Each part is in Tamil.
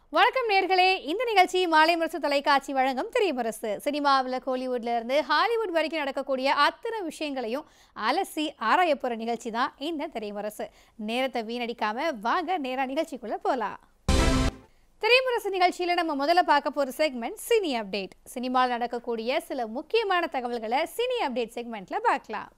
வணக்கம் நேர்களே இந்த நிகழ்ச்சி மாலை முரசு தொலைக்காட்சி வழங்கும் திரைமுரசு சினிமாவில் கோலிவுட்ல இருந்து ஹாலிவுட் வரைக்கும் நடக்கக்கூடிய அத்தனை விஷயங்களையும் அலசி ஆராய போற நிகழ்ச்சி தான் இந்த திரைமுரசு நேரத்தை வீணடிக்காம வாங்க நேரா நிகழ்ச்சிக்குள்ள போலாம் திரைமுரசு நிகழ்ச்சியில நம்ம முதல்ல பார்க்க போற செக்மெண்ட் சினி அப்டேட் சினிமாவில் நடக்கக்கூடிய சில முக்கியமான தகவல்களை சினி அப்டேட் செக்மெண்ட்ல பார்க்கலாம்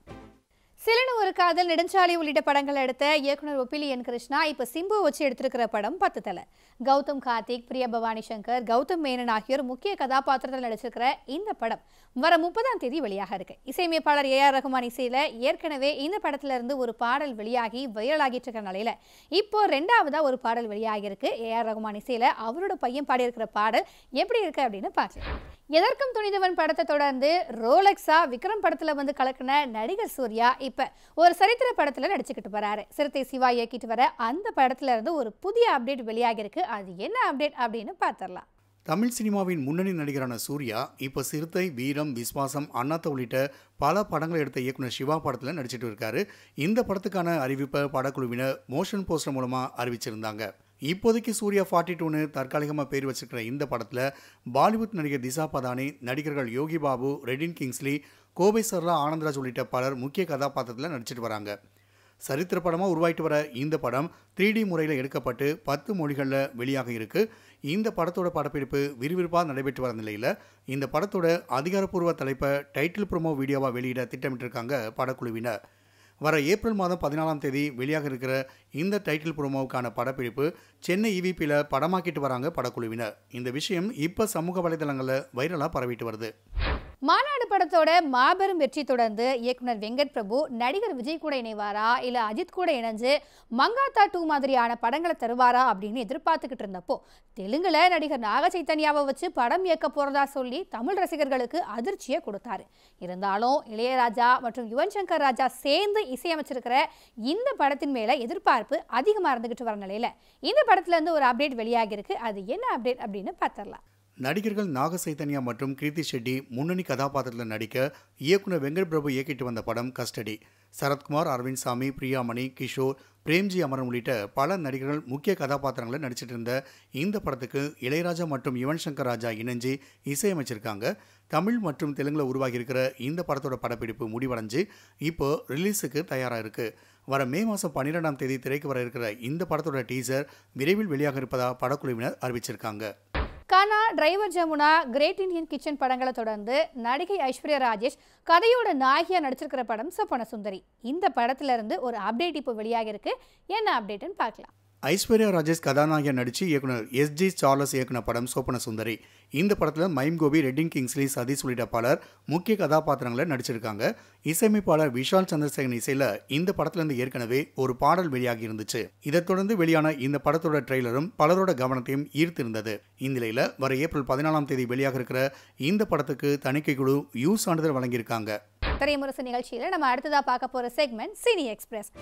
சிலனு ஒரு காதல் நெடுஞ்சாலை உள்ளிட்ட படங்கள் எடுத்த இயக்குனர் ஒப்பிலி என் கிருஷ்ணா இப்போ சிம்பு வச்சு எடுத்திருக்கிற படம் பத்து தலை கௌதம் கார்த்திக் பிரியா பவானி சங்கர் கௌதம் மேனன் ஆகியோர் முக்கிய கதாபாத்திரத்தில் நடிச்சிருக்கிற இந்த படம் வர முப்பதாம் தேதி வெளியாக இருக்கு இசையமைப்பாளர் ஏ ஆர் ரகுமான் இசையில ஏற்கனவே இந்த படத்துல இருந்து ஒரு பாடல் வெளியாகி வைரலாகிட்டு இருக்கிற நிலையில இப்போ ரெண்டாவதா ஒரு பாடல் வெளியாகி இருக்கு ஏ ஆர் ரகுமான் இசையில அவரோட பையன் பாடியிருக்கிற பாடல் எப்படி இருக்கு அப்படின்னு பார்க்கலாம் எதற்கும் துணிந்தவன் படத்தை தொடர்ந்து ரோலெக்ஸா விக்ரம் படத்துல வந்து கலக்கின நடிகர் சூர்யா இப்ப ஒரு சரித்திர படத்துல நடிச்சுக்கிட்டு வராரு சிறுத்தை சிவா இயக்கிட்டு வர அந்த படத்துல இருந்து ஒரு புதிய அப்டேட் வெளியாகி இருக்கு அது என்ன அப்டேட் அப்படின்னு பார்த்துடலாம் தமிழ் சினிமாவின் முன்னணி நடிகரான சூர்யா இப்போ சிறுத்தை வீரம் விஸ்வாசம் அண்ணாத்த உள்ளிட்ட பல படங்களை எடுத்த இயக்குனர் சிவா படத்தில் நடிச்சிட்டு இருக்காரு இந்த படத்துக்கான அறிவிப்பை படக்குழுவினர் மோஷன் போஸ்டர் மூலமாக அறிவிச்சிருந்தாங்க இப்போதைக்கு சூர்யா ஃபார்ட்டி டூன்னு தற்காலிகமாக பேர் வச்சிருக்கிற இந்த படத்தில் பாலிவுட் நடிகர் திசா பதானி நடிகர்கள் யோகி பாபு ரெடின் கிங்ஸ்லி கோபை சர்லா ஆனந்தராஜ் உள்ளிட்ட பலர் முக்கிய கதாபாத்திரத்தில் நடிச்சிட்டு வராங்க சரித்திர படமாக உருவாயிட்டு வர இந்த படம் த்ரீ டி முறையில் எடுக்கப்பட்டு பத்து மொழிகளில் வெளியாக இருக்கு இந்த படத்தோட படப்பிடிப்பு விறுவிறுப்பாக நடைபெற்று வர நிலையில் இந்த படத்தோட அதிகாரப்பூர்வ தலைப்பை டைட்டில் ப்ரோமோ வீடியோவாக வெளியிட திட்டமிட்டிருக்காங்க படக்குழுவினர் வர ஏப்ரல் மாதம் பதினாலாம் தேதி வெளியாக இருக்கிற இந்த டைட்டில் ப்ரோமோவுக்கான படப்பிடிப்பு சென்னை இவிபியில் படமாக்கிட்டு வராங்க படக்குழுவினர் இந்த விஷயம் இப்போ சமூக வலைதளங்களில் வைரலாக பரவிட்டு வருது மாநாடு படத்தோட மாபெரும் வெற்றி தொடர்ந்து இயக்குனர் வெங்கட் பிரபு நடிகர் விஜய் கூட இணைவாரா இல்ல அஜித் கூட இணைஞ்சு மங்காத்தா டூ மாதிரியான படங்களை தருவாரா அப்படின்னு எதிர்பார்த்துக்கிட்டு இருந்தப்போ தெலுங்குல நடிகர் நாக சைத்தன்யாவை வச்சு படம் இயக்க போறதா சொல்லி தமிழ் ரசிகர்களுக்கு அதிர்ச்சியை கொடுத்தாரு இருந்தாலும் இளையராஜா மற்றும் யுவன் சங்கர் ராஜா சேர்ந்து இசையமைச்சிருக்கிற இந்த படத்தின் மேல எதிர்பார்ப்பு அதிகமா இருந்துகிட்டு வர நிலையில இந்த படத்துல இருந்து ஒரு அப்டேட் வெளியாகி இருக்கு அது என்ன அப்டேட் அப்படின்னு பார்த்துடலாம் நடிகர்கள் நாக சைத்தன்யா மற்றும் கிருத்தி ஷெட்டி முன்னணி கதாபாத்திரத்தில் நடிக்க இயக்குனர் வெங்கட் பிரபு இயக்கிட்டு வந்த படம் கஸ்டடி சரத்குமார் அரவிந்த் சாமி பிரியாமணி கிஷோர் பிரேம்ஜி அமரன் உள்ளிட்ட பல நடிகர்கள் முக்கிய கதாபாத்திரங்களை நடிச்சிட்டு இருந்த இந்த படத்துக்கு இளையராஜா மற்றும் யுவன் சங்கர் ராஜா இணைஞ்சு இசையமைச்சிருக்காங்க தமிழ் மற்றும் தெலுங்குல உருவாகி இருக்கிற இந்த படத்தோட படப்பிடிப்பு முடிவடைஞ்சு இப்போ ரிலீஸுக்கு தயாராக இருக்கு வர மே மாதம் பன்னிரெண்டாம் தேதி திரைக்கு வர இருக்கிற இந்த படத்தோட டீசர் விரைவில் வெளியாக இருப்பதா படக்குழுவினர் அறிவிச்சிருக்காங்க Kanaa driver Jamuna great Indian kitchen படங்களை தொடர்ந்து நடிகை ஐஸ்வர்யா ராஜேஷ் கதையோட நாயகியா நடிச்சிருக்கிற படம் சொப்பன சுந்தரி இந்த படத்துல இருந்து ஒரு அப்டேட் இப்போ வெளியாகி இருக்கு என்ன அப்டேட்னு பார்க்கலாம் ஐஸ்வர்யா ராஜேஷ் கதாநாயகன் நடிச்சு இயக்குனர் எஸ் ஜி சார்லஸ் இயக்குன படம் சோப்பன சுந்தரி இந்த படத்தில் மைம் கோபி ரெட்டின் கிங்ஸ்லி சதீஷ் உள்ளிட்ட பலர் முக்கிய கதாபாத்திரங்களை நடிச்சிருக்காங்க இசையமைப்பாளர் விஷால் சந்திரசேகரன் இசையில் இந்த படத்துலேருந்து ஏற்கனவே ஒரு பாடல் வெளியாகி இருந்துச்சு இதைத் தொடர்ந்து வெளியான இந்த படத்தோட ட்ரெய்லரும் பலரோட கவனத்தையும் ஈர்த்திருந்தது இந்நிலையில் வர ஏப்ரல் பதினாலாம் தேதி வெளியாக இருக்கிற இந்த படத்துக்கு தணிக்கை குழு யூ சான்றிதழ் வழங்கியிருக்காங்க திரைமுரசு நிகழ்ச்சியில நம்ம அடுத்ததா பார்க்க போற செக்மெண்ட் சினி எக்ஸ்பிரஸ்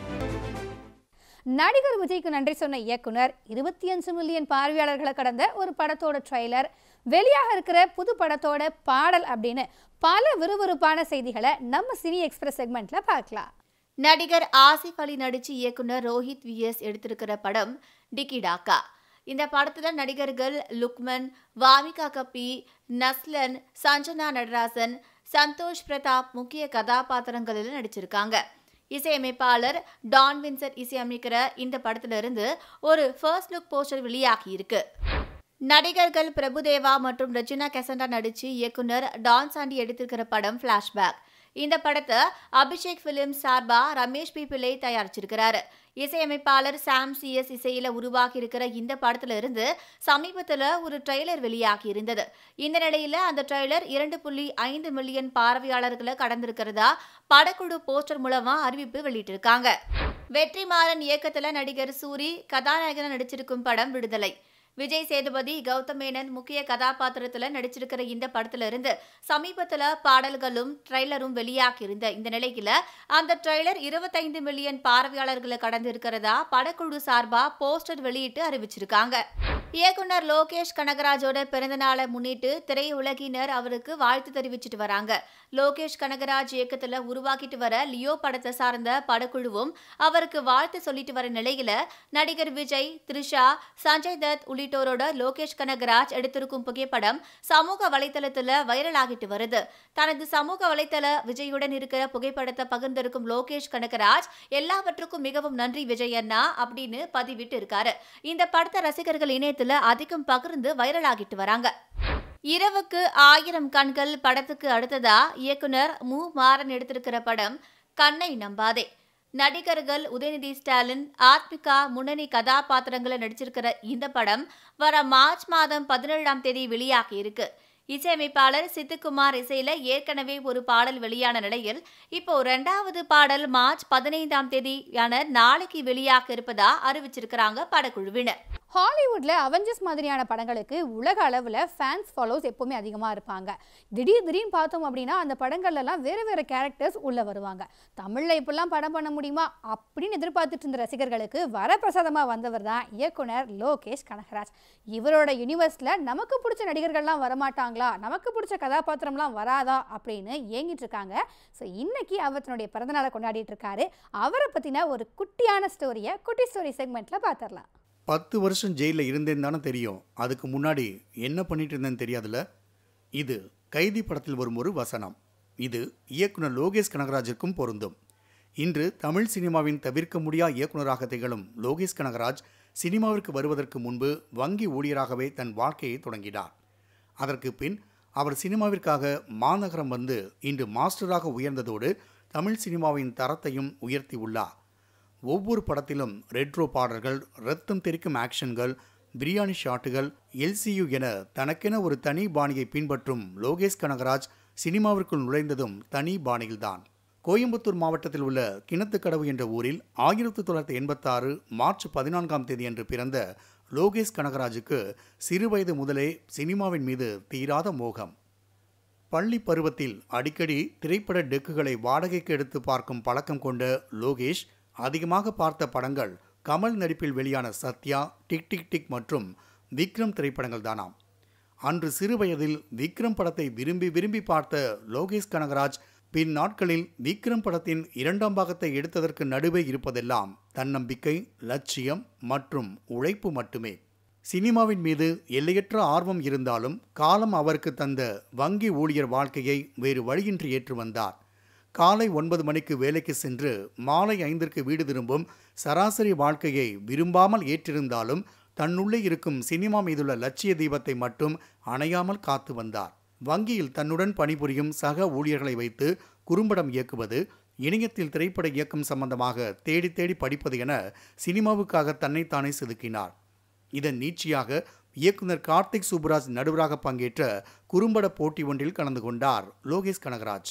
நடிகர் விஜய்க்கு நன்றி சொன்ன இயக்குனர் இருபத்தி அஞ்சு மில்லியன் பார்வையாளர்களை கடந்த ஒரு படத்தோட ட்ரெய்லர் வெளியாக இருக்கிற புது படத்தோட பாடல் அப்படின்னு பல விறுவிறுப்பான செய்திகளை நம்ம சினி எக்ஸ்பிரஸ் செக்மெண்ட்ல பார்க்கலாம் நடிகர் ஆசிஃப் அலி நடிச்சு இயக்குனர் ரோஹித் விஎஸ் எடுத்திருக்கிற படம் டிக்கி டாக்கா இந்த படத்துல நடிகர்கள் லுக்மன் வாமிகா கப்பி நஸ்லன் சஞ்சனா நடராசன் சந்தோஷ் பிரதாப் முக்கிய கதாபாத்திரங்களில் நடிச்சிருக்காங்க இசையமைப்பாளர் டான் வின்சென்ட் இசையமைக்கிற இந்த படத்துல இருந்து ஒரு ஃபர்ஸ்ட் லுக் போஸ்டர் வெளியாகி இருக்கு நடிகர்கள் பிரபுதேவா மற்றும் ரஜினா கெசண்டா நடிச்சு இயக்குனர் டான் சாண்டி எடுத்திருக்கிற படம் ஃபிளாஷ்பேக் இந்த படத்தை அபிஷேக் பிலிம் சார்பா ரமேஷ் பி பிள்ளை தயாரிச்சிருக்கிறாரு இசையமைப்பாளர் சாம் சிஎஸ் இசையில உருவாகி இருக்கிற இந்த படத்துல இருந்து சமீபத்துல ஒரு ட்ரெய்லர் வெளியாகி இருந்தது இந்த நிலையில அந்த ட்ரெய்லர் இரண்டு புள்ளி ஐந்து மில்லியன் பார்வையாளர்களை கடந்திருக்கிறதா படக்குழு போஸ்டர் மூலமா அறிவிப்பு வெளியிட்டிருக்காங்க வெற்றிமாறன் இயக்கத்துல நடிகர் சூரி கதாநாயகனா நடிச்சிருக்கும் படம் விடுதலை விஜய் சேதுபதி கௌதம் மேனன் முக்கிய கதாபாத்திரத்துல நடிச்சிருக்கிற இந்த படத்துல இருந்து சமீபத்துல பாடல்களும் ட்ரெய்லரும் வெளியாகி இருந்த இந்த நிலையில அந்த ட்ரெய்லர் இருபத்தைந்து மில்லியன் பார்வையாளர்களை கடந்து இருக்கிறதா படக்குழு சார்பா போஸ்டர் வெளியிட்டு அறிவிச்சிருக்காங்க இயக்குனர் லோகேஷ் கனகராஜோட பிறந்த நாளை முன்னிட்டு திரையுலகினர் அவருக்கு வாழ்த்து தெரிவிச்சிட்டு வராங்க லோகேஷ் கனகராஜ் இயக்கத்துல உருவாக்கிட்டு வர லியோ படத்தை சார்ந்த படக்குழுவும் அவருக்கு வாழ்த்து சொல்லிட்டு வர நிலையில நடிகர் விஜய் த்ரிஷா சஞ்சய் தத் உள்ளிட்டோரோட லோகேஷ் கனகராஜ் எடுத்திருக்கும் புகைப்படம் சமூக வலைதளத்துல வைரல் ஆகிட்டு வருது தனது சமூக வலைதள விஜயுடன் இருக்கிற புகைப்படத்தை பகிர்ந்திருக்கும் லோகேஷ் கனகராஜ் எல்லாவற்றுக்கும் மிகவும் நன்றி விஜய் அண்ணா அப்படின்னு பதிவிட்டு இருக்காரு இந்த படத்தை ரசிகர்கள் இணையத்துல அதிகம் பகிர்ந்து வைரல் ஆகிட்டு வராங்க இரவுக்கு ஆயிரம் கண்கள் படத்துக்கு அடுத்ததா இயக்குனர் மு மாறன் எடுத்திருக்கிற படம் கண்ணை நம்பாதே நடிகர்கள் உதயநிதி ஸ்டாலின் ஆத்மிகா முன்னணி கதாபாத்திரங்களை நடிச்சிருக்கிற இந்த படம் வர மார்ச் மாதம் பதினேழாம் தேதி வெளியாகி இருக்கு இசையமைப்பாளர் சித்துக்குமார் இசையில ஏற்கனவே ஒரு பாடல் வெளியான நிலையில் இப்போ ரெண்டாவது பாடல் மார்ச் பதினைந்தாம் தேதியான நாளைக்கு வெளியாக இருப்பதா அறிவிச்சிருக்கிறாங்க படக்குழுவினர் ஹாலிவுட்ல அவெஞ்சர்ஸ் மாதிரியான படங்களுக்கு உலக அளவில் ஃபேன்ஸ் ஃபாலோஸ் எப்பவுமே அதிகமாக இருப்பாங்க திடீர் திடீர்னு பார்த்தோம் அப்படின்னா அந்த படங்கள்லாம் வேறு வேறு கேரக்டர்ஸ் உள்ளே வருவாங்க தமிழில் இப்படிலாம் படம் பண்ண முடியுமா அப்படின்னு எதிர்பார்த்துட்டு இருந்த ரசிகர்களுக்கு வரப்பிரசாதமாக வந்தவர் தான் இயக்குனர் லோகேஷ் கனகராஜ் இவரோட யூனிவர்ஸில் நமக்கு பிடிச்ச நடிகர்கள்லாம் வரமாட்டாங்களா நமக்கு பிடிச்ச கதாபாத்திரம்லாம் வராதா அப்படின்னு ஏங்கிட்டு இருக்காங்க ஸோ இன்னைக்கு அவர் தன்னுடைய பிறந்தநாளை கொண்டாடிட்டு இருக்காரு அவரை பற்றின ஒரு குட்டியான ஸ்டோரியை குட்டி ஸ்டோரி செக்மெண்ட்டில் பார்த்துடலாம் பத்து வருஷம் ஜெயிலில் இருந்தேன்னு தானே தெரியும் அதுக்கு முன்னாடி என்ன பண்ணிட்டு இருந்தேன்னு தெரியாதுல்ல இது கைதி படத்தில் வரும் ஒரு வசனம் இது இயக்குனர் லோகேஷ் கனகராஜிற்கும் பொருந்தும் இன்று தமிழ் சினிமாவின் தவிர்க்க முடியா இயக்குனராக திகழும் லோகேஷ் கனகராஜ் சினிமாவிற்கு வருவதற்கு முன்பு வங்கி ஊழியராகவே தன் வாழ்க்கையை தொடங்கினார் அதற்கு பின் அவர் சினிமாவிற்காக மாநகரம் வந்து இன்று மாஸ்டராக உயர்ந்ததோடு தமிழ் சினிமாவின் தரத்தையும் உயர்த்தியுள்ளார் ஒவ்வொரு படத்திலும் ரெட்ரோ பாடல்கள் ரத்தம் தெரிக்கும் ஆக்ஷன்கள் பிரியாணி ஷாட்டுகள் எல்சியு என தனக்கென ஒரு தனி பாணியை பின்பற்றும் லோகேஷ் கனகராஜ் சினிமாவிற்குள் நுழைந்ததும் தனி பாணியில்தான் கோயம்புத்தூர் மாவட்டத்தில் உள்ள கிணத்துக்கடவு என்ற ஊரில் ஆயிரத்தி தொள்ளாயிரத்தி எண்பத்தாறு மார்ச் பதினான்காம் தேதி அன்று பிறந்த லோகேஷ் கனகராஜுக்கு சிறுவயது முதலே சினிமாவின் மீது தீராத மோகம் பள்ளி பருவத்தில் அடிக்கடி திரைப்பட டெக்குகளை வாடகைக்கு எடுத்து பார்க்கும் பழக்கம் கொண்ட லோகேஷ் அதிகமாக பார்த்த படங்கள் கமல் நடிப்பில் வெளியான சத்யா டிக் டிக் டிக் மற்றும் விக்ரம் திரைப்படங்கள் தானாம் அன்று சிறுவயதில் விக்ரம் படத்தை விரும்பி விரும்பி பார்த்த லோகேஷ் கனகராஜ் பின் நாட்களில் விக்ரம் படத்தின் இரண்டாம் பாகத்தை எடுத்ததற்கு நடுவே இருப்பதெல்லாம் தன்னம்பிக்கை லட்சியம் மற்றும் உழைப்பு மட்டுமே சினிமாவின் மீது எல்லையற்ற ஆர்வம் இருந்தாலும் காலம் அவருக்கு தந்த வங்கி ஊழியர் வாழ்க்கையை வேறு வழியின்றி ஏற்று வந்தார் காலை ஒன்பது மணிக்கு வேலைக்கு சென்று மாலை ஐந்திற்கு வீடு திரும்பும் சராசரி வாழ்க்கையை விரும்பாமல் ஏற்றிருந்தாலும் தன்னுள்ளே இருக்கும் சினிமா மீதுள்ள லட்சிய தீபத்தை மட்டும் அணையாமல் காத்து வந்தார் வங்கியில் தன்னுடன் பணிபுரியும் சக ஊழியர்களை வைத்து குறும்படம் இயக்குவது இணையத்தில் திரைப்பட இயக்கம் சம்பந்தமாக தேடி தேடி படிப்பது என சினிமாவுக்காக தன்னைத்தானே செதுக்கினார் இதன் நீட்சியாக இயக்குனர் கார்த்திக் சுப்புராஜ் நடுவராக பங்கேற்ற குறும்பட போட்டி ஒன்றில் கலந்து கொண்டார் லோகேஷ் கனகராஜ்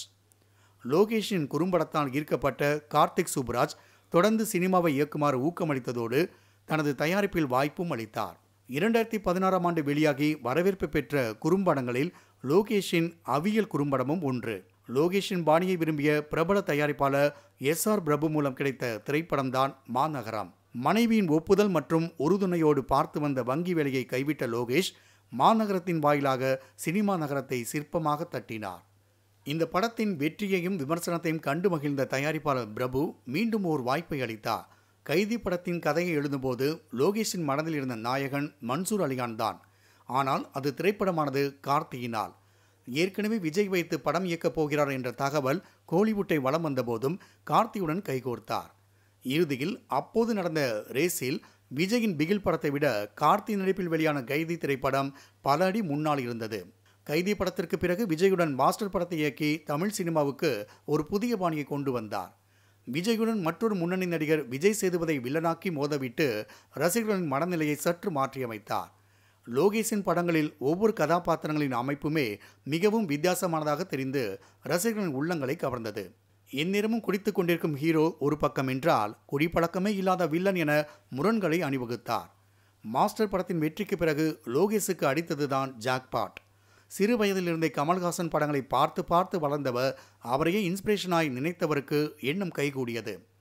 லோகேஷின் குறும்படத்தால் ஈர்க்கப்பட்ட கார்த்திக் சுப்புராஜ் தொடர்ந்து சினிமாவை இயக்குமாறு ஊக்கமளித்ததோடு தனது தயாரிப்பில் வாய்ப்பும் அளித்தார் இரண்டாயிரத்தி பதினாறாம் ஆண்டு வெளியாகி வரவேற்பு பெற்ற குறும்படங்களில் லோகேஷின் அவியல் குறும்படமும் ஒன்று லோகேஷின் பாணியை விரும்பிய பிரபல தயாரிப்பாளர் எஸ் ஆர் பிரபு மூலம் கிடைத்த திரைப்படம்தான் மாநகரம் மனைவியின் ஒப்புதல் மற்றும் உறுதுணையோடு பார்த்து வந்த வங்கி வேலையை கைவிட்ட லோகேஷ் மாநகரத்தின் வாயிலாக சினிமா நகரத்தை சிற்பமாக தட்டினார் இந்த படத்தின் வெற்றியையும் விமர்சனத்தையும் கண்டு மகிழ்ந்த தயாரிப்பாளர் பிரபு மீண்டும் ஒரு வாய்ப்பை அளித்தார் கைதி படத்தின் கதையை எழுதும்போது லோகேஷின் மனதில் இருந்த நாயகன் மன்சூர் அலிகான் தான் ஆனால் அது திரைப்படமானது கார்த்தியினால் ஏற்கனவே விஜய் வைத்து படம் இயக்கப் போகிறார் என்ற தகவல் கோலிவுட்டை வலம் வந்தபோதும் கார்த்தியுடன் கைகோர்த்தார் இறுதியில் அப்போது நடந்த ரேஸில் விஜயின் பிகில் படத்தை விட கார்த்தி நடிப்பில் வெளியான கைதி திரைப்படம் பல அடி முன்னால் இருந்தது கைதி படத்திற்கு பிறகு விஜயுடன் மாஸ்டர் படத்தை இயக்கி தமிழ் சினிமாவுக்கு ஒரு புதிய பாணியை கொண்டு வந்தார் விஜயுடன் மற்றொரு முன்னணி நடிகர் விஜய் சேதுபதை வில்லனாக்கி மோதவிட்டு ரசிகர்களின் மனநிலையை சற்று மாற்றியமைத்தார் லோகேஷின் படங்களில் ஒவ்வொரு கதாபாத்திரங்களின் அமைப்புமே மிகவும் வித்தியாசமானதாக தெரிந்து ரசிகர்களின் உள்ளங்களை கவர்ந்தது எந்நேரமும் குடித்துக் கொண்டிருக்கும் ஹீரோ ஒரு பக்கம் என்றால் குடிப்பழக்கமே இல்லாத வில்லன் என முரண்களை அணிவகுத்தார் மாஸ்டர் படத்தின் வெற்றிக்கு பிறகு லோகேஷுக்கு அடித்ததுதான் ஜாக்பாட் சிறு வயதிலிருந்தே கமல்ஹாசன் படங்களை பார்த்து பார்த்து வளர்ந்தவர் அவரையே இன்ஸ்பிரேஷனாய் நினைத்தவருக்கு எண்ணம் கைகூடியது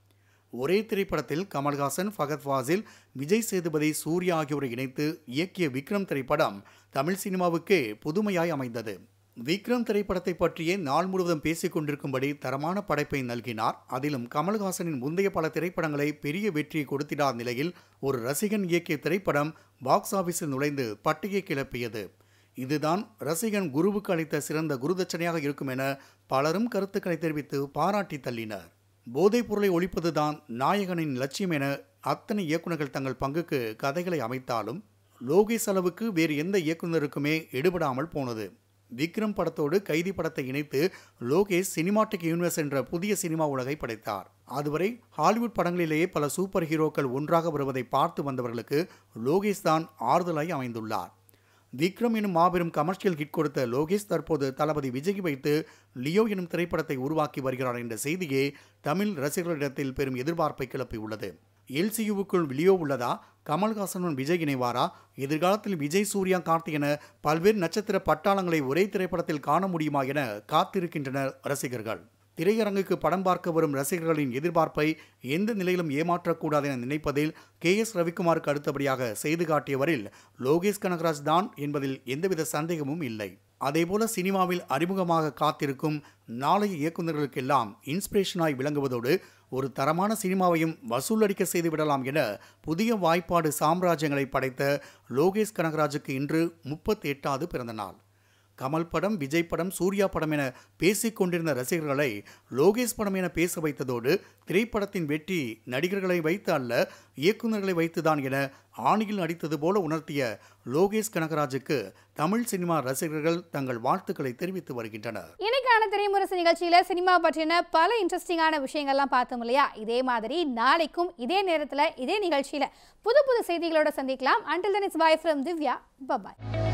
ஒரே திரைப்படத்தில் கமல்ஹாசன் ஃபகத் ஃபாசில் விஜய் சேதுபதி சூர்யா ஆகியோரை இணைத்து இயக்கிய விக்ரம் திரைப்படம் தமிழ் சினிமாவுக்கே புதுமையாய் அமைந்தது விக்ரம் திரைப்படத்தை பற்றியே நாள் முழுவதும் பேசிக் கொண்டிருக்கும்படி தரமான படைப்பை நல்கினார் அதிலும் கமல்ஹாசனின் முந்தைய பல திரைப்படங்களை பெரிய வெற்றியை கொடுத்திடாத நிலையில் ஒரு ரசிகன் இயக்கிய திரைப்படம் பாக்ஸ் ஆபீஸில் நுழைந்து பட்டியை கிளப்பியது இதுதான் ரசிகன் குருவுக்கு அளித்த சிறந்த குருதட்சணையாக இருக்கும் என பலரும் கருத்துக்களை தெரிவித்து பாராட்டி தள்ளினர் போதைப் பொருளை ஒழிப்பதுதான் நாயகனின் லட்சியம் என அத்தனை இயக்குநர்கள் தங்கள் பங்குக்கு கதைகளை அமைத்தாலும் லோகேஷ் அளவுக்கு வேறு எந்த இயக்குனருக்குமே எடுபடாமல் போனது விக்ரம் படத்தோடு கைதி படத்தை இணைத்து லோகேஷ் சினிமாட்டிக் யூனிவர்ஸ் என்ற புதிய சினிமா உலகை படைத்தார் அதுவரை ஹாலிவுட் படங்களிலேயே பல சூப்பர் ஹீரோக்கள் ஒன்றாக வருவதை பார்த்து வந்தவர்களுக்கு லோகேஷ் தான் ஆறுதலாய் அமைந்துள்ளார் விக்ரம் எனும் மாபெரும் கமர்ஷியல் ஹிட் கொடுத்த லோகேஷ் தற்போது தளபதி விஜய் வைத்து லியோ எனும் திரைப்படத்தை உருவாக்கி வருகிறார் என்ற செய்தியே தமிழ் ரசிகர்களிடத்தில் பெரும் எதிர்பார்ப்பை கிளப்பியுள்ளது எல்சியுவுக்குள் லியோ உள்ளதா கமல்ஹாசனுடன் விஜய் இணைவாரா எதிர்காலத்தில் விஜய் சூர்யா கார்த்திக் என பல்வேறு நட்சத்திர பட்டாளங்களை ஒரே திரைப்படத்தில் காண முடியுமா என காத்திருக்கின்றனர் ரசிகர்கள் திரையரங்குக்கு படம் பார்க்க வரும் ரசிகர்களின் எதிர்பார்ப்பை எந்த நிலையிலும் ஏமாற்றக்கூடாது என நினைப்பதில் கே எஸ் ரவிக்குமாருக்கு அடுத்தபடியாக செய்து காட்டியவரில் லோகேஷ் கனகராஜ் தான் என்பதில் எந்தவித சந்தேகமும் இல்லை அதேபோல சினிமாவில் அறிமுகமாக காத்திருக்கும் நாளைய இயக்குநர்களுக்கெல்லாம் இன்ஸ்பிரேஷனாய் விளங்குவதோடு ஒரு தரமான சினிமாவையும் வசூலடிக்க செய்துவிடலாம் என புதிய வாய்ப்பாடு சாம்ராஜ்யங்களை படைத்த லோகேஷ் கனகராஜுக்கு இன்று முப்பத்தி எட்டாவது பிறந்த நாள் கமல் படம் விஜய் படம் சூர்யா படம் என பேசிக் கொண்டிருந்த ரசிகர்களை லோகேஷ் படம் என பேச வைத்ததோடு திரைப்படத்தின் வெற்றி நடிகர்களை வைத்து அல்ல இயக்குநர்களை வைத்துதான் என ஆணியில் அடித்தது போல உணர்த்திய லோகேஷ் கனகராஜுக்கு தமிழ் சினிமா ரசிகர்கள் தங்கள் வாழ்த்துக்களை தெரிவித்து வருகின்றனர் இன்னைக்கான திரைமுரசு நிகழ்ச்சியில சினிமா பற்றின பல இன்ட்ரெஸ்டிங்கான விஷயங்கள்லாம் பார்த்தோம் இல்லையா இதே மாதிரி நாளைக்கும் இதே நேரத்துல இதே நிகழ்ச்சியில புது புது செய்திகளோட சந்திக்கலாம் until then it's bye from Divya bye bye